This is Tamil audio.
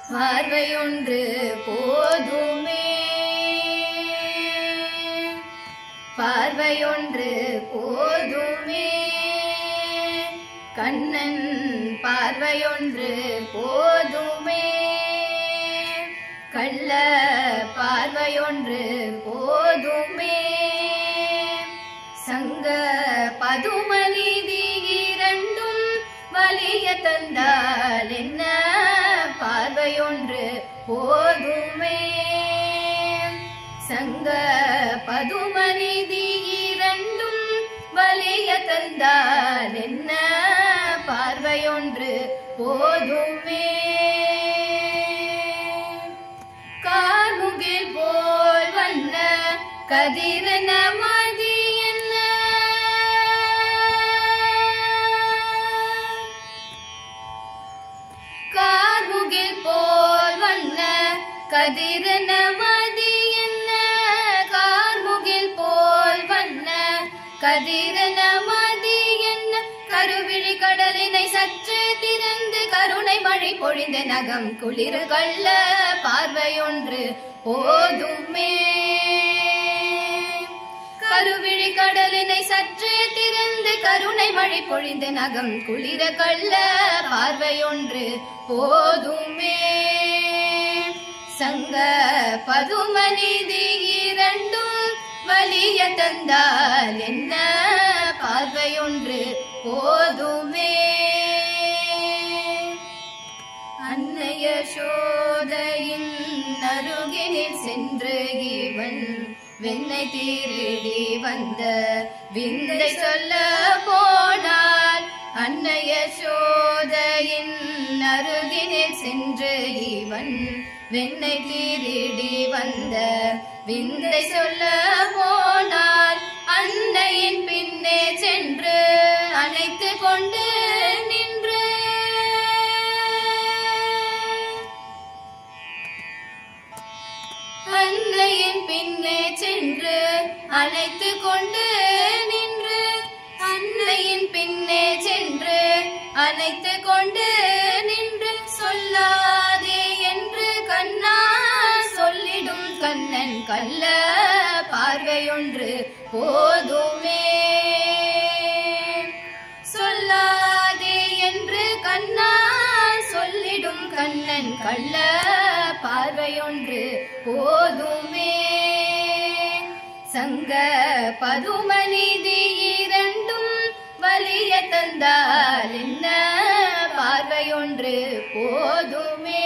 பார்வையொன்று போதுமே பார்வையொன்று போதுமே கண்ணன் பார்வையொன்று போதுமே கள்ள பார்வையொன்று போதுமே சங்க பதுமநிதி இரண்டும் வலிய தந்தால் என்ன பார்வையொன்று போதுமே சங்க பதுமநிதி இரண்டும் வலிய தந்தால் என்ன பார்வையொன்று போதுமே கார்முகில் போல் வண்ண கதிரன மதி என்ன கார்முகில் போல் வண்ண கதிரன மதி என்ன கார்முகில் போல் வண்ண கதிரன மதி என்ன கருவிழி கடலினை சற்று திறந்து கருணை மழை பொழிந்த நகம் குளிர் கள்ள பார்வையொன்று போதுமே கருவிழி கடலினை சற்று திறந்து கருணை மழை பொழிந்த நகம் குளிர கள்ள பார்வையொன்று போதுமே சங்க பதுமநிதி இரண்டும் வலிய தந்தால் என்ன பார்வையொன்று போதுமே அன்னைய சோதையின் அருகினில் சென்று இவன் வெண்ணை திருடி வந்த விந்தை சொல்ல போனால் அன்னைய சோதையின் அருகினில் சென்று இவன் வெண்ணை திருடி வந்த விந்தை சொல்ல போனால் அன்னையின் பின்னே சென்று அணைத்து கொண்டு நின்று அன்னையின் பின்னே சென்று அழைத்து கொண்டு நின்று அன்னையின் பின்னே சென்று அழைத்து கொண்டு நின்று சொல்லாதே என்று கண்ணா சொல்லிடும் கண்ணன் கள்ள பார்வையொன்று போதுமே சொல்லாதே என்று கண்ணா சொல்லிடும் கண்ணன் கள்ள பார்வையொன்று போதுமே சங்க பதுமநிதி இரண்டும் வலிய தந்தால் என்ன பார்வையொன்று போதுமே